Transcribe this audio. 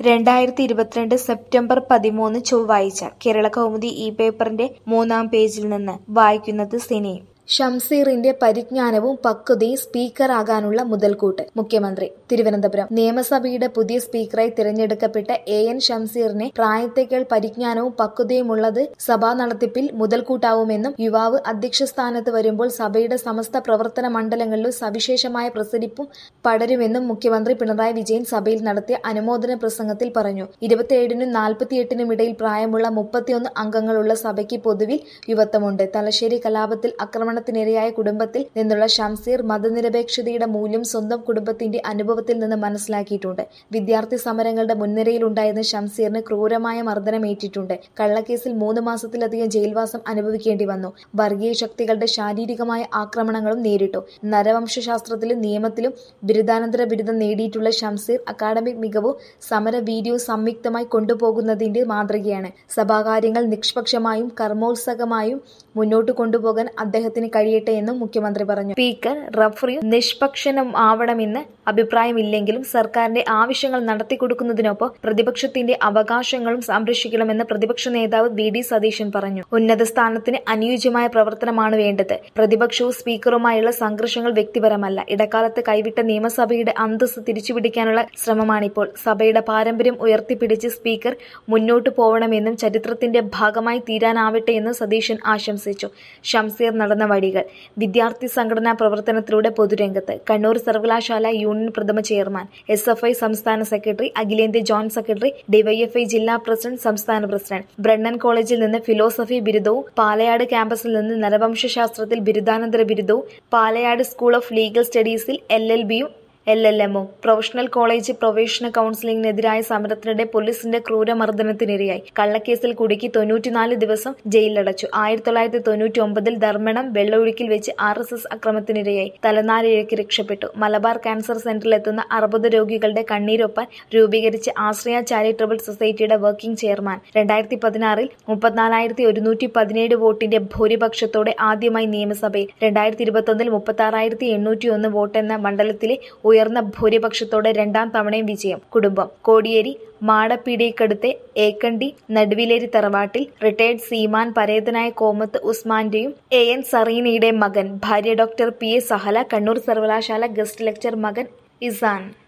രണ്ടായിരത്തി ഇരുപത്തിരണ്ട് സെപ്റ്റംബർ പതിമൂന്ന് ചൊവ്വാഴ്ച കേരളകൗമുദി ഈ പേപ്പറിന്റെ മൂന്നാം പേജിൽ നിന്ന് വായിക്കുന്നത് സിനി ഷംസീറിന്റെ പരിജ്ഞാനവും പക്വതയും സ്പീക്കറാകാനുള്ള മുതൽക്കൂട്ട് മുഖ്യമന്ത്രി തിരുവനന്തപുരം നിയമസഭയുടെ പുതിയ സ്പീക്കറായി തിരഞ്ഞെടുക്കപ്പെട്ട എ എൻ ഷംസീറിനെ പ്രായത്തേക്കാൾ പരിജ്ഞാനവും പക്വതയുമുള്ളത് സഭാ നടത്തിപ്പിൽ മുതൽക്കൂട്ടാവുമെന്നും യുവാവ് അധ്യക്ഷ സ്ഥാനത്ത് വരുമ്പോൾ സഭയുടെ സമസ്ത പ്രവർത്തന മണ്ഡലങ്ങളിലും സവിശേഷമായ പ്രസരിപ്പും പടരുമെന്നും മുഖ്യമന്ത്രി പിണറായി വിജയൻ സഭയിൽ നടത്തിയ അനുമോദന പ്രസംഗത്തിൽ പറഞ്ഞു ഇരുപത്തിയേഴിനും നാൽപ്പത്തിയെട്ടിനും ഇടയിൽ പ്രായമുള്ള മുപ്പത്തിയൊന്ന് അംഗങ്ങളുള്ള സഭയ്ക്ക് പൊതുവിൽ യുവത്വമുണ്ട് തലശ്ശേരി കലാപത്തിൽ ആക്രമണത്തിനിരയായ കുടുംബത്തിൽ നിന്നുള്ള ഷംസീർ മതനിരപേക്ഷതയുടെ മൂല്യം സ്വന്തം കുടുംബത്തിന്റെ അനുഭവത്തിൽ നിന്ന് മനസ്സിലാക്കിയിട്ടുണ്ട് വിദ്യാർത്ഥി സമരങ്ങളുടെ മുൻനിരയിലുണ്ടായിരുന്ന ഷംസീറിന് ക്രൂരമായ മർദ്ദനമേറ്റിട്ടുണ്ട് കള്ളക്കേസിൽ മൂന്ന് മാസത്തിലധികം ജയിൽവാസം അനുഭവിക്കേണ്ടി വന്നു വർഗീയ ശക്തികളുടെ ശാരീരികമായ ആക്രമണങ്ങളും നേരിട്ടു നരവംശാസ്ത്രത്തിലും നിയമത്തിലും ബിരുദാനന്തര ബിരുദം നേടിയിട്ടുള്ള ഷംസീർ അക്കാഡമിക് മികവും സമര വീഡിയോ സംയുക്തമായി കൊണ്ടുപോകുന്നതിന്റെ മാതൃകയാണ് സഭാകാര്യങ്ങൾ നിഷ്പക്ഷമായും കർമ്മോത്സകമായും മുന്നോട്ട് കൊണ്ടുപോകാൻ അദ്ദേഹത്തിന് കഴിയട്ടെ എന്നും മുഖ്യമന്ത്രി പറഞ്ഞു സ്പീക്കർ റഫറിയും നിഷ്പക്ഷനും ആവണമെന്ന് അഭിപ്രായമില്ലെങ്കിലും സർക്കാരിന്റെ ആവശ്യങ്ങൾ നടത്തിക്കൊടുക്കുന്നതിനൊപ്പം പ്രതിപക്ഷത്തിന്റെ അവകാശങ്ങളും സംരക്ഷിക്കണമെന്ന് പ്രതിപക്ഷ നേതാവ് വി ഡി സതീശൻ പറഞ്ഞു ഉന്നത സ്ഥാനത്തിന് അനുയോജ്യമായ പ്രവർത്തനമാണ് വേണ്ടത് പ്രതിപക്ഷവും സ്പീക്കറുമായുള്ള സംഘർഷങ്ങൾ വ്യക്തിപരമല്ല ഇടക്കാലത്ത് കൈവിട്ട നിയമസഭയുടെ അന്തസ്സ് തിരിച്ചുപിടിക്കാനുള്ള ശ്രമമാണിപ്പോൾ സഭയുടെ പാരമ്പര്യം ഉയർത്തിപ്പിടിച്ച് സ്പീക്കർ മുന്നോട്ടു പോവണമെന്നും ചരിത്രത്തിന്റെ ഭാഗമായി തീരാനാവട്ടെ എന്ന് സതീശൻ ആശംസിച്ചു ഷംസീർ നടന്ന വഴികൾ വിദ്യാർത്ഥി സംഘടനാ പ്രവർത്തനത്തിലൂടെ പൊതുരംഗത്ത് കണ്ണൂർ സർവകലാശാല യൂണിയൻ പ്രഥമ ചെയർമാൻ എസ് എഫ് ഐ സംസ്ഥാന സെക്രട്ടറി അഖിലേന്ത്യാ ജോയിന്റ് സെക്രട്ടറി ഡിവൈഎഫ്ഐ ജില്ലാ പ്രസിഡന്റ് സംസ്ഥാന പ്രസിഡന്റ് ബ്രണ്ണൻ കോളേജിൽ നിന്ന് ഫിലോസഫി ബിരുദവും പാലയാട് ക്യാമ്പസിൽ നിന്ന് നരവംശശാസ്ത്രത്തിൽ ബിരുദാനന്തര ബിരുദവും പാലയാട് സ്കൂൾ ഓഫ് ലീഗൽ സ്റ്റഡീസിൽ എൽ എൽ ബിയും എൽ എൽ എമ്മും പ്രൊഫഷണൽ കോളേജ് പ്രൊഫഷണൽ കൌൺസിലിംഗിനെതിരായ സമരത്തിനിടെ പോലീസിന്റെ ക്രൂരമർദ്ദനത്തിനിരയായി കള്ളക്കേസിൽ കുടുക്കി തൊണ്ണൂറ്റിനാല് ദിവസം ജയിലിലടച്ചു ആയിരത്തി തൊള്ളായിരത്തി തൊണ്ണൂറ്റി ഒമ്പതിൽ ധർമ്മടം വെള്ളൊഴുക്കിൽ വെച്ച് ആർ എസ് എസ് അക്രമത്തിനിരയായി തലനാരിഴയ്ക്ക് രക്ഷപ്പെട്ടു മലബാർ ക്യാൻസർ സെന്ററിലെത്തുന്ന അർബുദ രോഗികളുടെ കണ്ണീരൊപ്പാൻ രൂപീകരിച്ച ആശ്രയ ചാരിറ്റബിൾ സൊസൈറ്റിയുടെ വർക്കിംഗ് ചെയർമാൻ രണ്ടായിരത്തി പതിനാറിൽ മുപ്പത്തിനാലായിരത്തി ഒരുന്നൂറ്റി പതിനേഴ് വോട്ടിന്റെ ഭൂരിപക്ഷത്തോടെ ആദ്യമായി നിയമസഭയിൽ രണ്ടായിരത്തി ഇരുപത്തൊന്നിൽ മുപ്പത്തി ആറായിരത്തി എണ്ണൂറ്റി ഒന്ന് വോട്ടെന്ന മണ്ഡലത്തിലെ ഉയർന്ന ഭൂരിപക്ഷത്തോടെ രണ്ടാം തവണയും വിജയം കുടുംബം കോടിയേരി മാടപ്പീടിയക്കടുത്തെ ഏക്കണ്ടി നടുവിലേരി തറവാട്ടിൽ റിട്ടയർഡ് സീമാൻ പരേതനായ കോമത്ത് ഉസ്മാന്റെയും എ എൻ സറീനയുടെ മകൻ ഭാര്യ doctor P A Sahala Kannur സർവകലാശാല ഗസ്റ്റ് ലെക്ചർ മകൻ ഇസാൻ